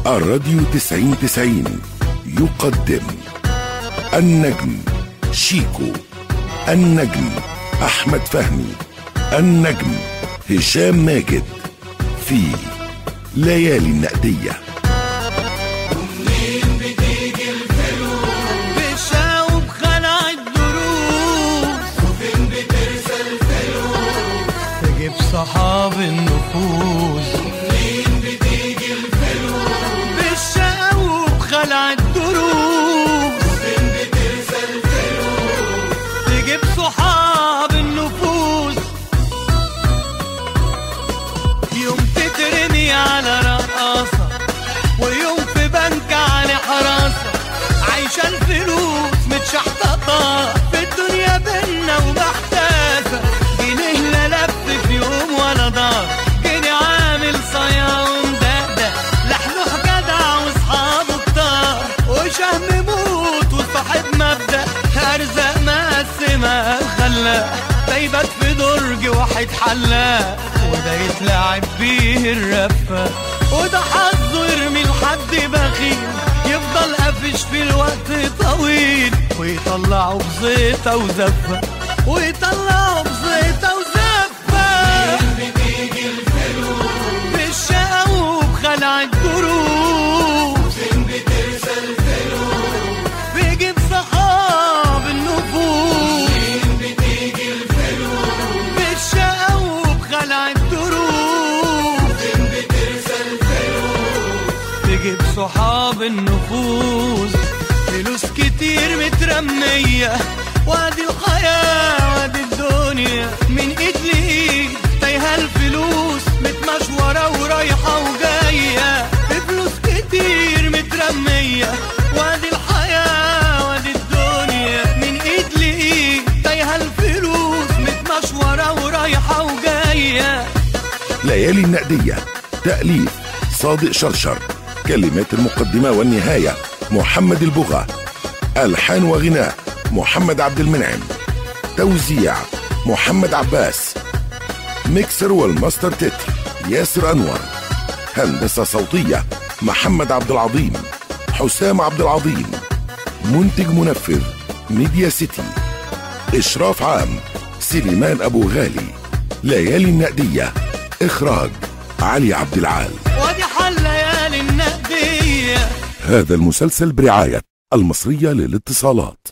الراديو تسعين تسعين يقدم النجم شيكو النجم أحمد فهمي النجم هشام ماجد في ليالي النقديه بشاوب خلع الدروس وفين بترسى الفلوس تجيب صحاب النفوس ومنين بتيجي الفلوس بالشاوب خلع الدروس وفين بترسى الفلوس تجيب صحاب النفوس يوم تترمي على رقاصة ويوم في بنك على حراسة عايشة الفلوس متشحططة في الدنيا بينا ومحتاسة جنيه لا لف في يوم ولا دار جنيه عامل صيا ومدقدق لحلوح جدع واصحابه كتار وشهم موت وصاحب مبدأ أرزاق مقسمة خلاق دايبات في درج واحد حلاق وده يتلعب بيه الرفة وده حظه يرمي لحد بخيل يفضل قافش في الوقت طويل ويطلعه بزيطة وزفة ويطلعه بزيطة وزفة بتيجي الفلوس بالشقا وبخلع الدروس فين بترسى الفلوس بيجيب صحاب النفوس فين بتيجي الفلوس بالشقا وبخلع الدروس فين بترسى الفلوس تجيب صحاب النفوس فلوس كتير مترمية وادي الحياة وادي الدنيا من ايد لايد تايهة الفلوس متمشورة ورايحة وجاية بفلوس كتير مترمية وادي الحياة وادي الدنيا من ايد لايد تايهة الفلوس متمشورة ورايحة وجاية ليالي النقدية تأليف صادق شرشر كلمات المقدمة والنهاية محمد البغا ألحان وغناء محمد عبد المنعم توزيع محمد عباس ميكسر والماستر تتر ياسر أنور هندسة صوتية محمد عبد العظيم حسام عبد العظيم منتج منفذ ميديا سيتي إشراف عام سليمان أبو غالي ليالي النقدية إخراج علي عبد العال وادي حل ليالي النقدية هذا المسلسل برعاية المصرية للاتصالات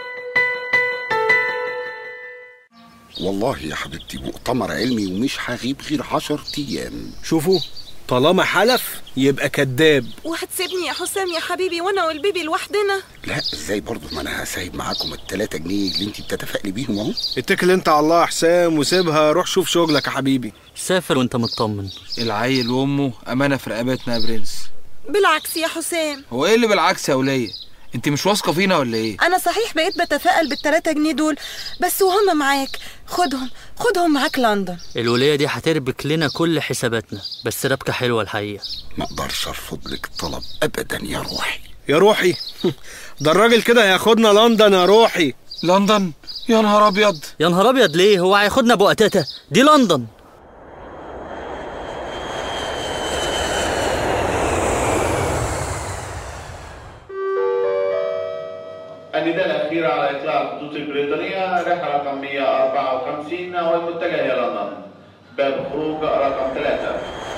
والله يا حبيبتي مؤتمر علمي ومش هغيب غير عشر ايام شوفوا طالما حلف يبقى كذاب وهتسيبني يا حسام يا حبيبي وانا والبيبي لوحدنا لا ازاي برضه ما انا هسايب معاكم التلاتة جنيه اللي انت بتتفائلي بيهم اهو اتكل انت على الله يا حسام وسيبها روح شوف شغلك يا حبيبي سافر وانت مطمن العيل وامه امانه في رقبتنا يا برنس بالعكس يا حسام هو ايه اللي بالعكس يا وليه انت مش واثقه فينا ولا ايه انا صحيح بقيت بتفائل بالتلاتة جنيه دول بس وهم معاك خدهم خدهم معاك لندن الولية دي هتربك لنا كل حساباتنا بس ربكة حلوة الحقيقة ما اقدرش ارفض لك الطلب ابدا يا روحي يا روحي ده الراجل كده هياخدنا لندن يا روحي لندن يا نهار ابيض يا نهار ابيض ليه هو هياخدنا ابو قتاتة دي لندن النداء الأخير على إطلاق الخطوط البريطانية رحلة رقم 154 والمتجه إلى لندن باب خروج رقم 3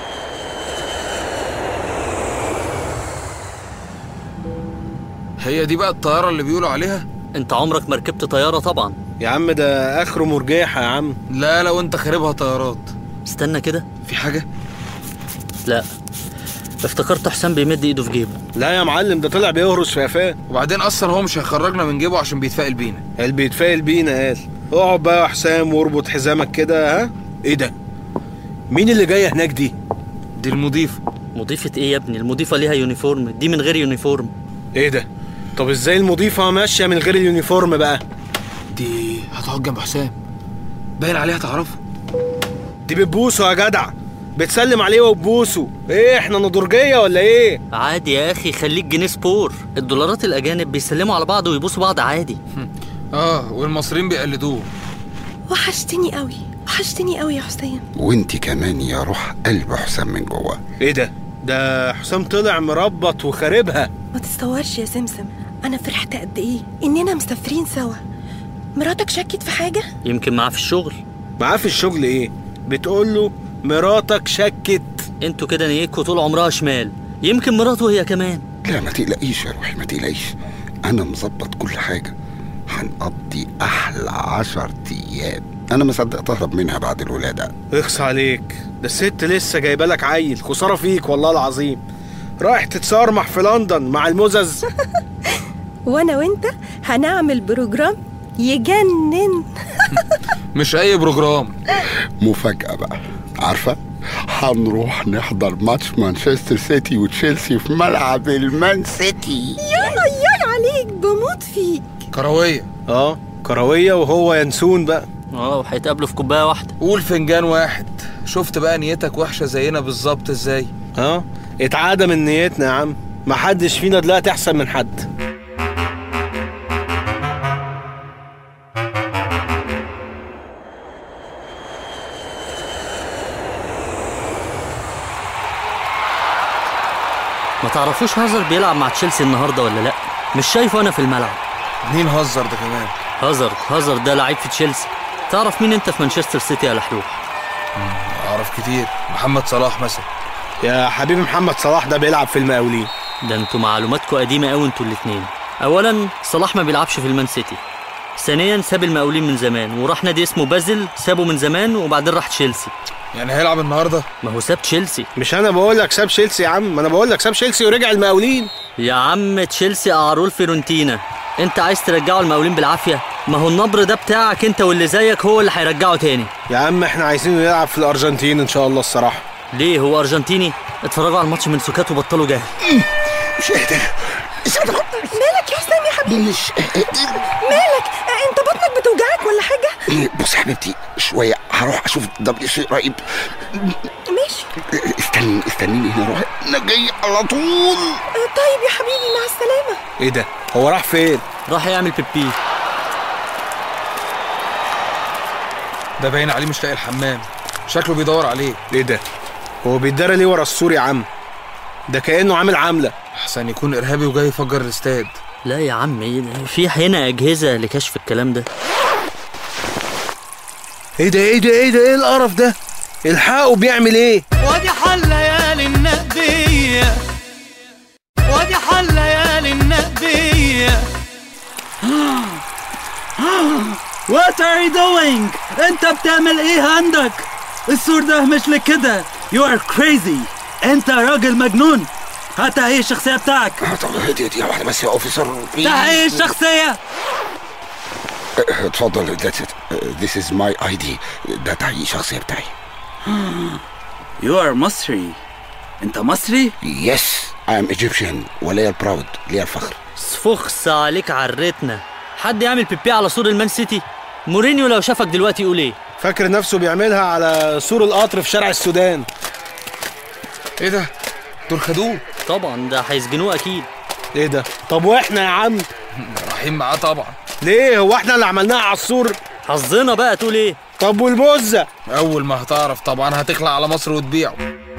هي دي بقى الطياره اللي بيقولوا عليها انت عمرك ما ركبت طيارة طبعا يا عم ده اخره مرجيحة يا عم لا لو انت خاربها طيارات استنى كده في حاجه لا افتكرت حسام بيمد ايده في جيبه لا يا معلم ده طلع بيهرس في قفاه وبعدين اصلا هو مش هيخرجنا من جيبه عشان بيتفائل بينا قال بيتفائل بينا قال اقعد بقى يا حسام واربط حزامك كده ها ايه ده مين اللي جايه هناك دي دي المضيفه مضيفة ايه يا ابني المضيفة ليها يونيفورم دي من غير يونيفورم ايه ده طب ازاي المضيفة ماشية من غير اليونيفورم بقى دي هتقعد جنب حسام باين عليها تعرفه دي بتبوسه يا جدع بتسلم عليه وبوسه ايه احنا نضرجية ولا ايه عادي يا اخي خليك جنيه سبور الدولارات الاجانب بيسلموا على بعض ويبوسوا بعض عادي اه والمصريين بيقلدوه وحشتني قوي وحشتني قوي يا حسام وانت كمان يا روح قلب حسام من جوه ايه ده ده حسام طلع مربط وخاربها ما تتصورش يا سمسم انا فرحت قد ايه اننا مسافرين سوا مراتك شكت في حاجه يمكن معاه في الشغل معاه في الشغل ايه بتقول له مراتك شكت انتوا كده نيتكوا طول عمرها شمال يمكن مراته هي كمان لا ما تقلقيش يا روحي ما تقلقيش انا مظبط كل حاجه هنقضي احلى عشر ايام انا ما صدقت اهرب منها بعد الولاده اخص عليك ده الست لسه جايبه لك عيل خساره فيك والله العظيم رايح تتصارمح في لندن مع المزز وانا وانت هنعمل بروجرام يجنن مش اي بروجرام مفاجاه بقى عارفه هنروح نحضر ماتش مانشستر سيتي وتشيلسي في ملعب المان سيتي يا يا عليك بموت فيك كرويه اه كرويه وهو ينسون بقى اه وهيتقابلوا في كوبايه واحده قول فنجان واحد شفت بقى نيتك وحشه زينا بالظبط ازاي اه اتعادى من نيتنا يا عم محدش فينا دلوقتي احسن من حد ما تعرفوش هازارد بيلعب مع تشيلسي النهارده ولا لا مش شايفه انا في الملعب مين هزر ده كمان هازارد هازارد ده لعيب في تشيلسي تعرف مين انت في مانشستر سيتي يا لحلوح اعرف كتير محمد صلاح مثلا يا حبيبي محمد صلاح ده بيلعب في المقاولين ده انتوا معلوماتكم قديمه قوي انتوا الاتنين اولا صلاح ما بيلعبش في المان سيتي ثانيا ساب المقاولين من زمان وراح نادي اسمه بازل سابه من زمان وبعدين راح تشيلسي يعني هيلعب النهارده ما هو ساب تشيلسي مش انا بقول لك ساب تشيلسي يا عم ما انا بقول لك ساب تشيلسي ورجع المقاولين يا عم تشيلسي قعروا فيرونتينا انت عايز ترجعه المقاولين بالعافيه ما هو النبر ده بتاعك انت واللي زيك هو اللي هيرجعه تاني يا عم احنا عايزينه يلعب في الارجنتين ان شاء الله الصراحه ليه هو ارجنتيني اتفرجوا على الماتش من سكات وبطلوا جهل مش قادر مالك يا حسام يا حبيبي مش مالك آه، انت بطنك بتوجعك ولا حاجه بص يا حبيبتي شويه هروح اشوف دبليو سي قريب ماشي استني استنيني هنا روح انا جاي على طول آه، طيب يا حبيبي مع السلامه ايه ده هو راح فين راح يعمل بيبي ده باين عليه مش لاقي الحمام شكله بيدور عليه ايه ده هو بيتدرى ليه ورا السور يا عم ده كانه عامل عامله احسن يكون ارهابي وجاي يفجر الاستاد لا يا عم ايه ده؟ في هنا اجهزه لكشف الكلام ده ايه ده ايه ده ايه ده ايه القرف ده الحقه بيعمل ايه وادي حل ليالي النقدية وادي حل ليالي النقدية What are you doing? انت بتعمل ايه عندك؟ السور ده مش لكده You are crazy انت راجل مجنون هات هي الشخصية بتاعك طب هدي هدي واحده بس يا اوفيسر ده هي الشخصية اتفضل ذاتس ات ذيس از ماي اي دي ده تحقيق الشخصيه بتاعي You are مصري انت مصري؟ يس اي ام ايجيبشن وليا البراود ليا الفخر فخس عليك عرتنا حد يعمل بيبي على سور المان سيتي مورينيو لو شافك دلوقتي يقول ايه فاكر نفسه بيعملها على سور القطر في شارع السودان ايه ده دول خدوه طبعا ده هيسجنوه اكيد ايه ده طب واحنا يا عم رايحين معاه طبعا ليه هو احنا اللي عملناها على السور حظنا بقى تقول ايه طب والبزه اول ما هتعرف طبعا هتخلع على مصر وتبيعه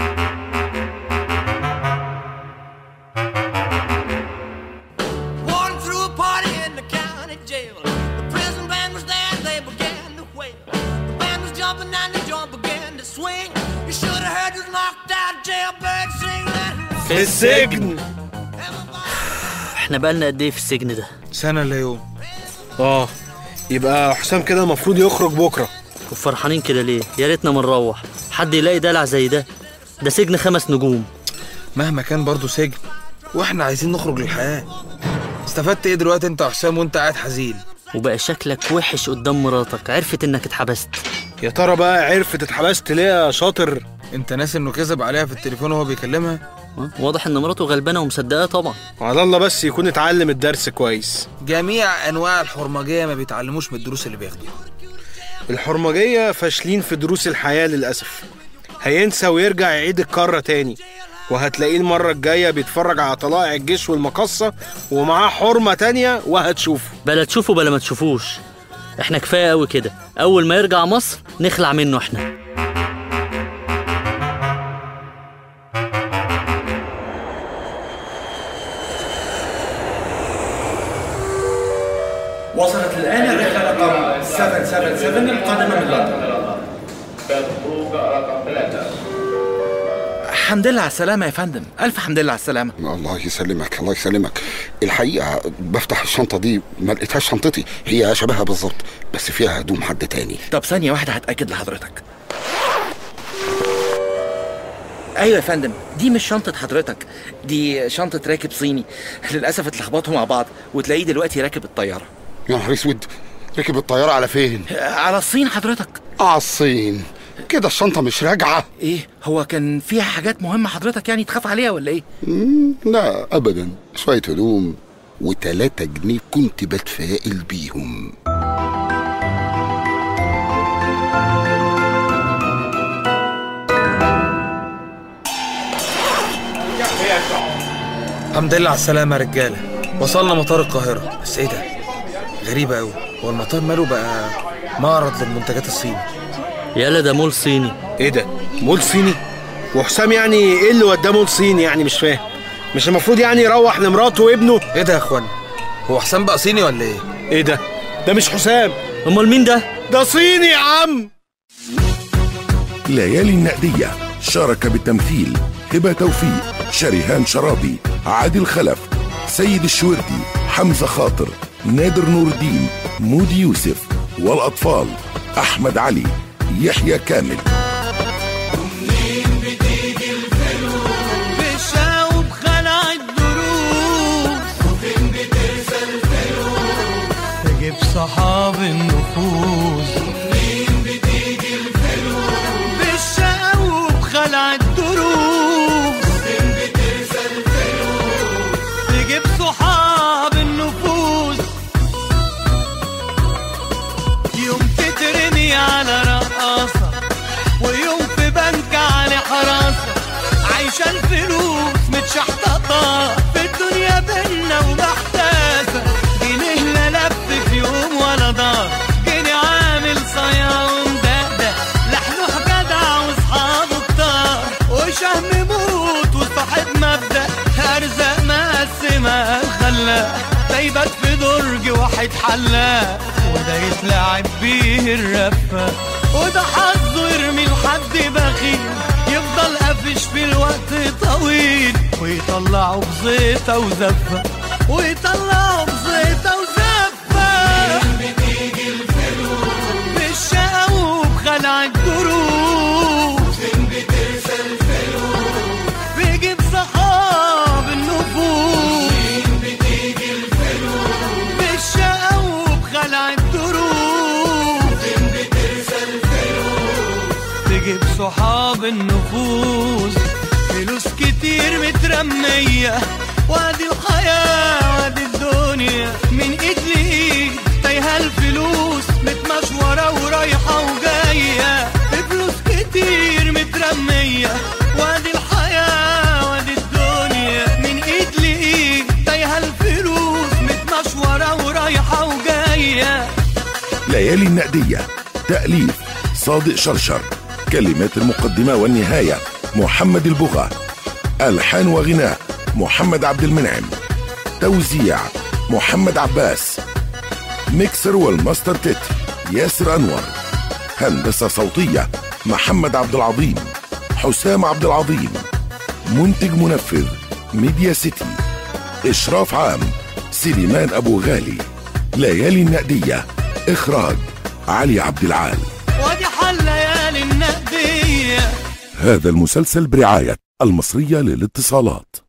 Walking through a party in the county jail. The prison band was there, they began to wail. The band was jumping and the joint began to swing. You should have heard this knocked out jailbird sing that. في السجن احنا بقالنا قد ايه في السجن ده سنه الا يوم اه يبقى حسام كده المفروض يخرج بكره وفرحانين كده ليه يا ريتنا ما نروح حد يلاقي دلع زي ده ده سجن خمس نجوم مهما كان برضه سجن واحنا عايزين نخرج للحياه استفدت ايه دلوقتي انت يا حسام وانت قاعد حزين وبقى شكلك وحش قدام مراتك عرفت انك اتحبست يا ترى بقى عرفت اتحبست ليه يا شاطر انت ناسي انه كذب عليها في التليفون وهو بيكلمها اه، واضح ان مراته غلبانه ومصدقاه طبعا على الله بس يكون اتعلم الدرس كويس جميع انواع الحرمجيه ما بيتعلموش من الدروس اللي بياخدوها الحرمجية فاشلين في دروس الحياة للأسف هينسى ويرجع يعيد الكرة تاني وهتلاقيه المرة الجاية بيتفرج على طلائع الجيش والمقصة ومعاه حرمة تانية وهتشوفه بلا تشوفه بلا ما تشوفوش احنا كفايه قوي كده اول ما يرجع مصر نخلع منه احنا 777 القادمة من لندن باب خروج رقم ثلاثة الحمد لله على السلامة يا فندم ألف حمد لله على السلامة الله يسلمك الله يسلمك الحقيقة بفتح الشنطة دي ما لقيتهاش شنطتي هي شبهها بالظبط بس فيها هدوم حد تاني طب ثانية واحدة هتأكد لحضرتك ايوه يا فندم دي مش شنطة حضرتك دي شنطة راكب صيني للأسف اتلخبطوا مع بعض وتلاقيه دلوقتي راكب الطيارة يا نهار اسود ركب الطيارة على فين؟ على الصين حضرتك على الصين كده الشنطة مش راجعة ايه هو كان فيها حاجات مهمة حضرتك يعني تخاف عليها ولا ايه مم، لا أبدا شوية هدوم وتلاتة جنيه كنت بتفائل بيهم الحمد لله على السلامة يا رجالة وصلنا مطار القاهرة بس ايه ده غريبة قوي هو المطار ماله بقى معرض للمنتجات الصيني يالا ده مول صيني ايه ده مول صيني وحسام يعني ايه اللي وداه مول صيني يعني مش فاهم مش المفروض يعني يروح لمراته وابنه ايه ده يا اخوان هو حسام بقى صيني ولا ايه ايه ده ده مش حسام امال مين ده ده صيني يا عم ليالي النقدية شارك بالتمثيل هبة توفيق شريهان شرابي عادل خلف سيد الشوردي حمزة خاطر نادر نور الدين مودي يوسف والأطفال أحمد علي يحيى كامل بشاوب خلع الدروس وفين بترسى الفلوس تجيب صحاب النفوس ومنين بتيجي الفلوس بالشاوب خلع الدروس وفين بترسى الفلوس تجيب صحاب النفوس يوم تترمي على رقاصة ويوم في بنك على حراسة عايشة الفلوس متشحططة في الدنيا بينا ومحتاسة جنيه لا لف في يوم ولا دار جنيه عامل صيا ومدقدق لحلوح جدع واصحابه كتار وشهم موت وصاحب مبدأ أرزاق مقسمة الخلاق ده يبات في درج واحد حلاق وده يتلعب بيه الرفة وده حظه يرمي لحد بخيل يفضل قافش في الوقت طويل ويطلعه بزيطة وزفة ويطلعه بزيطة وزفة بتيجي الفلوس بالشقا وبخلع الدروس فين بترسى الفلوس بيجيب صحاب النفوس فين بتيجي الفلوس بالشقا وبخلع الدروس فين بترسى الفلوس تجيب صحاب النفوس فلوس كتير مترمية وادي الحياة وادي الدنيا من ايد لايد تايهة الفلوس متمشورة ورايحة وجاية فلوس كتير مترمية وادي الحياة وادي الدنيا من ايد لايد تايهة الفلوس متمشورة ورايحة وجاية ليالي النقدية تأليف صادق شرشر كلمات المقدمة والنهاية محمد البغا ألحان وغناء محمد عبد المنعم توزيع محمد عباس ميكسر والماستر تتر ياسر أنور هندسة صوتية محمد عبد العظيم حسام عبد العظيم منتج منفذ ميديا سيتي إشراف عام سليمان أبو غالي ليالي النقدية إخراج علي عبد العال وادي حل ليالي النقدية هذا المسلسل برعاية المصرية للاتصالات